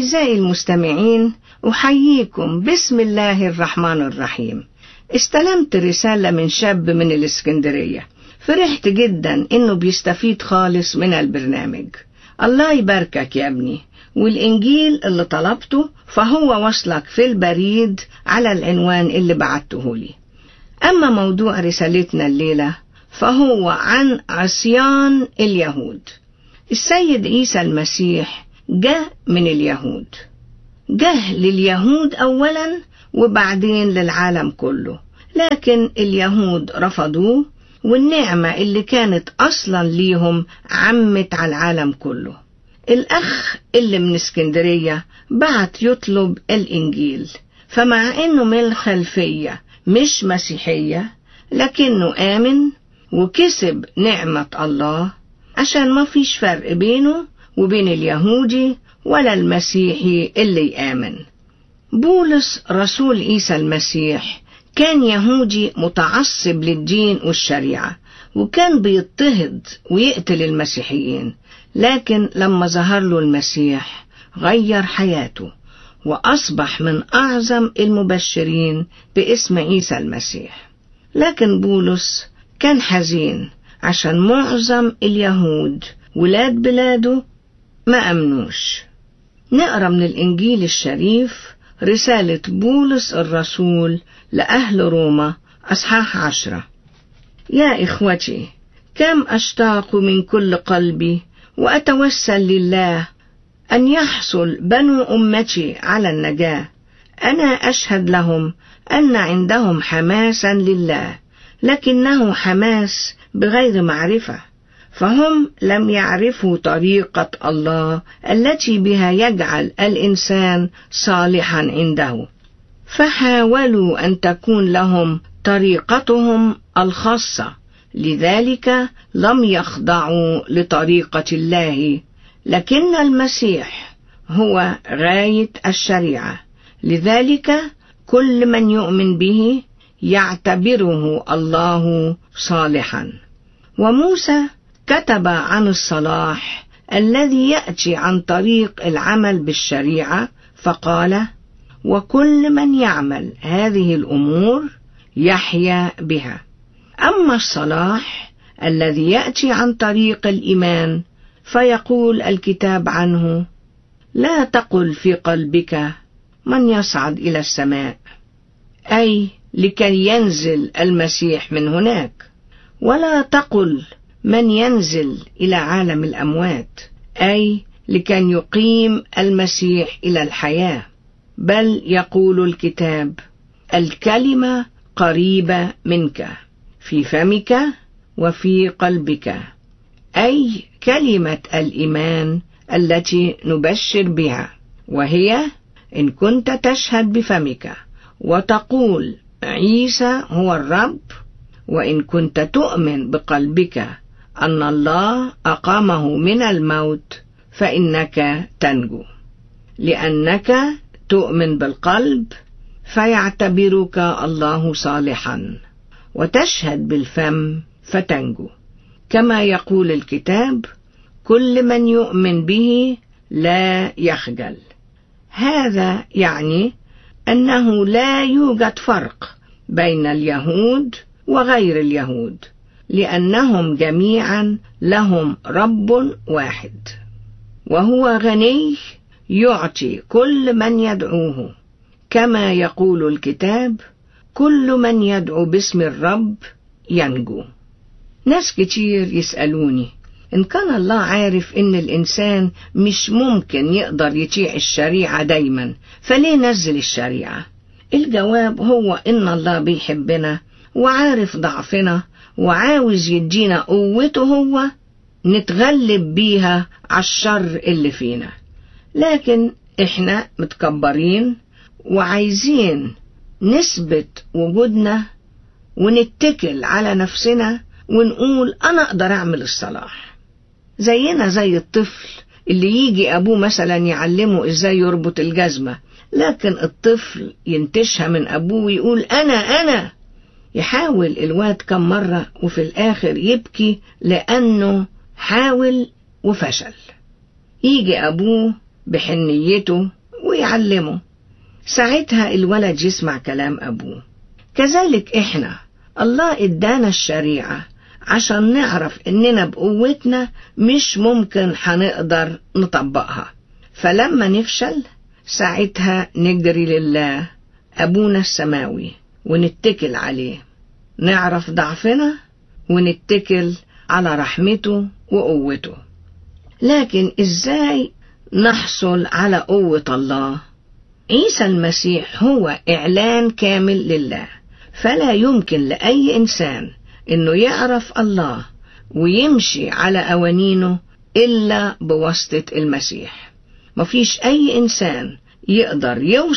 أعزائي المستمعين أحييكم بسم الله الرحمن الرحيم استلمت رسالة من شاب من الإسكندرية فرحت جدا إنه بيستفيد خالص من البرنامج الله يباركك يا ابني والإنجيل اللي طلبته فهو وصلك في البريد على العنوان اللي بعته لي أما موضوع رسالتنا الليلة فهو عن عصيان اليهود السيد عيسى المسيح جه من اليهود جه لليهود أولا وبعدين للعالم كله لكن اليهود رفضوه والنعمة اللي كانت أصلا ليهم عمت على العالم كله الأخ اللي من اسكندرية بعت يطلب الإنجيل فمع إنه من الخلفية مش مسيحية لكنه آمن وكسب نعمة الله عشان ما فيش فرق بينه وبين اليهودي ولا المسيحي اللي يآمن بولس رسول عيسى المسيح كان يهودي متعصب للدين والشريعة وكان بيضطهد ويقتل المسيحيين لكن لما ظهر له المسيح غير حياته وأصبح من أعظم المبشرين باسم عيسى المسيح لكن بولس كان حزين عشان معظم اليهود ولاد بلاده ما أمنوش نقرأ من الإنجيل الشريف رسالة بولس الرسول لأهل روما أصحاح عشرة يا إخوتي كم أشتاق من كل قلبي وأتوسل لله أن يحصل بنو أمتي على النجاة أنا أشهد لهم أن عندهم حماسا لله لكنه حماس بغير معرفة فهم لم يعرفوا طريقة الله التي بها يجعل الإنسان صالحا عنده فحاولوا أن تكون لهم طريقتهم الخاصة لذلك لم يخضعوا لطريقة الله لكن المسيح هو غاية الشريعة لذلك كل من يؤمن به يعتبره الله صالحا وموسى كتب عن الصلاح الذي يأتي عن طريق العمل بالشريعة فقال وكل من يعمل هذه الأمور يحيا بها أما الصلاح الذي يأتي عن طريق الإيمان فيقول الكتاب عنه لا تقل في قلبك من يصعد إلى السماء أي لكي ينزل المسيح من هناك ولا تقل من ينزل إلى عالم الأموات أي لكي يقيم المسيح إلى الحياة بل يقول الكتاب الكلمة قريبة منك في فمك وفي قلبك أي كلمة الإيمان التي نبشر بها وهي إن كنت تشهد بفمك وتقول عيسى هو الرب وإن كنت تؤمن بقلبك أن الله أقامه من الموت فإنك تنجو لأنك تؤمن بالقلب فيعتبرك الله صالحا وتشهد بالفم فتنجو كما يقول الكتاب كل من يؤمن به لا يخجل هذا يعني أنه لا يوجد فرق بين اليهود وغير اليهود لأنهم جميعا لهم رب واحد وهو غني يعطي كل من يدعوه كما يقول الكتاب كل من يدعو باسم الرب ينجو ناس كتير يسألوني إن كان الله عارف إن الإنسان مش ممكن يقدر يطيع الشريعة دايما فليه نزل الشريعة؟ الجواب هو إن الله بيحبنا وعارف ضعفنا وعاوز يدينا قوته هو نتغلب بيها على الشر اللي فينا لكن احنا متكبرين وعايزين نثبت وجودنا ونتكل على نفسنا ونقول انا اقدر اعمل الصلاح زينا زي الطفل اللي يجي ابوه مثلا يعلمه ازاي يربط الجزمة لكن الطفل ينتشها من ابوه ويقول انا انا يحاول الواد كم مرة وفي الاخر يبكي لانه حاول وفشل يجي ابوه بحنيته ويعلمه ساعتها الولد يسمع كلام أبوه كذلك إحنا الله إدانا الشريعة عشان نعرف إننا بقوتنا مش ممكن هنقدر نطبقها فلما نفشل ساعتها نجري لله أبونا السماوي ونتكل عليه نعرف ضعفنا ونتكل على رحمته وقوته لكن إزاي نحصل على قوة الله عيسى المسيح هو إعلان كامل لله فلا يمكن لأي إنسان إنه يعرف الله ويمشي على أوانينه إلا بواسطة المسيح مفيش أي إنسان يقدر يوصل